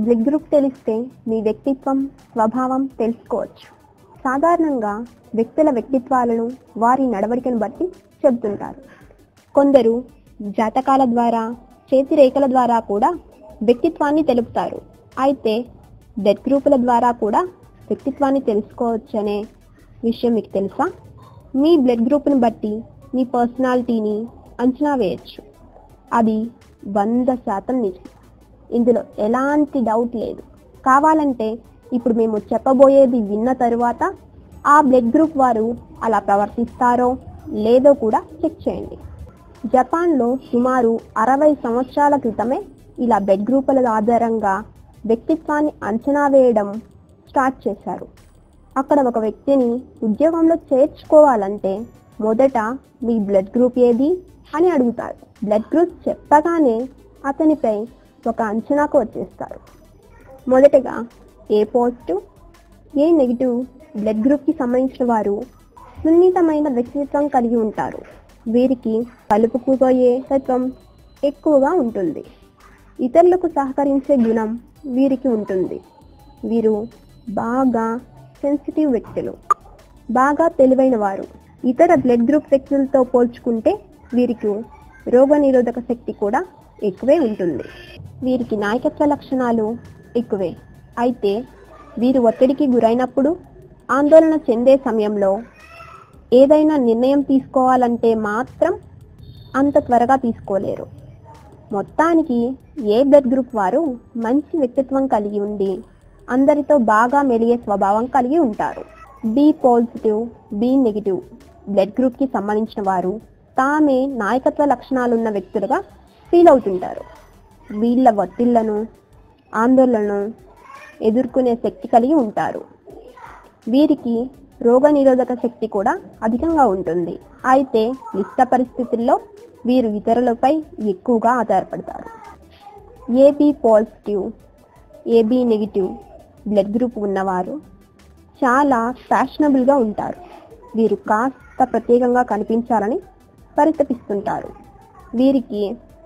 blood group తెలిస్తే మీ వ్యక్తిత్వం స్వభావం తెలుసుకోవచ్చు సాధారణంగా వ్యక్తుల వ్యక్తిత్వాలను వారి నడవడికను బట్టి చెబుతుంటారు కొందరు జాతకాల ద్వారా చేతి రేఖల ద్వారా కూడా వ్యక్తిత్వాన్ని తెలుపుతారు అయితే బ్లడ్ గ్రూపుల ద్వారా కూడా వ్యక్తిత్వాన్ని తెలుసుకోవచ్చనే విషయం మీకు తెలుసా మీ బ్లడ్ గ్రూప్ని బట్టి మీ పర్సనాలిటీని అంచనా వేయచ్చు అది వంద శాతం నిజం ఇందులో ఎలాంటి డౌట్ లేదు కావాలంటే ఇప్పుడు మేము చెప్పబోయేది విన్న తరువాత ఆ బ్లడ్ గ్రూప్ వారు అలా ప్రవర్తిస్తారో లేదో కూడా చెక్ చేయండి జపాన్లో సుమారు అరవై సంవత్సరాల క్రితమే ఇలా బ్లడ్ గ్రూపుల ఆధారంగా వ్యక్తిత్వాన్ని అంచనా వేయడం స్టార్ట్ చేశారు అక్కడ ఒక వ్యక్తిని ఉద్యోగంలో చేర్చుకోవాలంటే మొదట మీ బ్లడ్ గ్రూప్ ఏది అని అడుగుతారు బ్లడ్ గ్రూప్ చెప్పగానే అతనిపై ఒక అంచనాకు వచ్చేస్తారు మొదటగా A positive A negative blood గ్రూప్కి సంబంధించిన వారు సున్నితమైన వ్యక్తిత్వం కలిగి ఉంటారు వీరికి కలుపుకుపోయే తత్వం ఎక్కువగా ఉంటుంది ఇతరులకు సహకరించే గుణం వీరికి ఉంటుంది వీరు బాగా సెన్సిటివ్ వ్యక్తులు బాగా తెలివైన వారు ఇతర బ్లడ్ గ్రూప్ వ్యక్తులతో పోల్చుకుంటే వీరికి రోగనిరోధక శక్తి కూడా ఎక్కువే ఉంటుంది వీరికి నాయకత్వ లక్షణాలు ఎక్కువే అయితే వీరు ఒత్తిడికి గురైనప్పుడు ఆందోళన చెందే సమయంలో ఏదైనా నిర్ణయం తీసుకోవాలంటే మాత్రం అంత త్వరగా తీసుకోలేరు మొత్తానికి ఏ బ్లడ్ గ్రూప్ వారు మంచి వ్యక్తిత్వం కలిగి ఉండి అందరితో బాగా మెలిగే స్వభావం కలిగి ఉంటారు B positive B negative blood గ్రూప్కి సంబంధించిన వారు తామే నాయకత్వ లక్షణాలున్న వ్యక్తులుగా ఫీల్ అవుతుంటారు వీళ్ళ ఒత్తిళ్లను ఆందోళనను ఎదుర్కొనే శక్తి కలిగి ఉంటారు వీరికి రోగనిరోధక శక్తి కూడా అధికంగా ఉంటుంది అయితే క్లిష్ట పరిస్థితుల్లో వీరు ఇతరులపై ఎక్కువగా ఆధారపడతారు AB positive AB negative blood group ఉన్నవారు చాలా ఫ్యాషనబుల్గా ఉంటారు వీరు కాస్త ప్రత్యేకంగా కనిపించాలని పరితపిస్తుంటారు వీరికి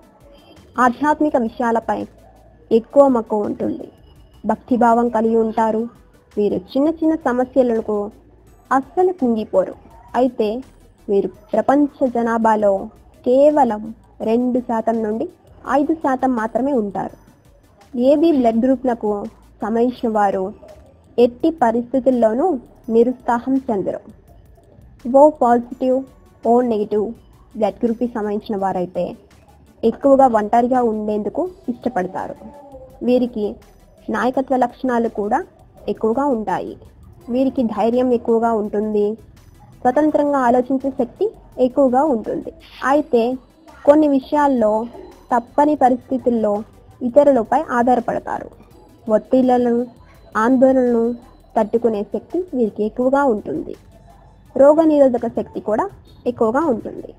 ఆధ్యాత్మిక విషయాలపై ఎక్కువ మక్కువ ఉంటుంది భక్తిభావం కలిగి ఉంటారు వీరు చిన్న చిన్న సమస్యలకు అస్సలు కుంగిపోరు అయితే వీరు ప్రపంచ జనాభాలో కేవలం రెండు శాతం నుండి ఐదు శాతం మాత్రమే ఉంటారు ఏబీ బ్లడ్ గ్రూప్లకు సంబంధించిన వారు ఎట్టి పరిస్థితుల్లోనూ నిరుత్సాహం చెందరు O positive O negative blood గ్రూప్కి సంబంధించిన వారైతే ఎక్కువగా ఒంటరిగా ఉండేందుకు ఇష్టపడతారు వీరికి నాయకత్వ లక్షణాలు కూడా ఎక్కువగా ఉంటాయి వీరికి ధైర్యం ఎక్కువగా ఉంటుంది స్వతంత్రంగా ఆలోచించే శక్తి ఎక్కువగా ఉంటుంది అయితే కొన్ని విషయాల్లో తప్పని పరిస్థితుల్లో ఇతరులపై ఆధారపడతారు ఒత్తిళ్లను ఆందోళనలను తట్టుకునే శక్తి వీరికి ఎక్కువగా ఉంటుంది రోగనిరోధక శక్తి కూడా ఎక్కువగా ఉంటుంది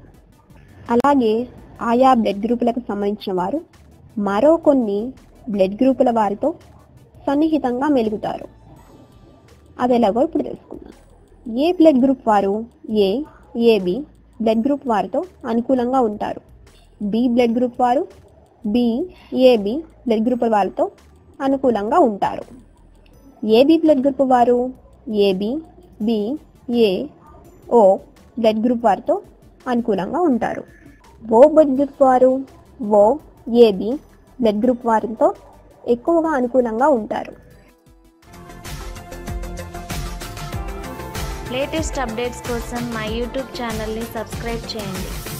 అలాగే ఆయా బ్లడ్ గ్రూపులకు సంబంధించిన వారు మరో కొన్ని బ్లడ్ గ్రూపుల వారితో సన్నిహితంగా మెలుగుతారు అది ఎలాగో ఇప్పుడు తెలుసుకుందాం ఏ బ్లడ్ గ్రూప్ వారు ఏ ఏబి బ్లడ్ గ్రూప్ వారితో అనుకూలంగా ఉంటారు బి బ్లడ్ గ్రూప్ వారు బి ఏబి బ్లడ్ గ్రూప్ వారితో అనుకూలంగా ఉంటారు ఏబి బ్లడ్ గ్రూప్ వారు AB B A O blood group వారితో అనుకూలంగా ఉంటారు ఓ బ్లడ్ గ్రూప్ వారు ఓ ఏబి బ్లడ్ గ్రూప్ వారితో ఎక్కువగా అనుకూలంగా ఉంటారు లేటెస్ట్ అప్డేట్స్ కోసం మా యూట్యూబ్ ఛానల్ని సబ్స్క్రైబ్ చేయండి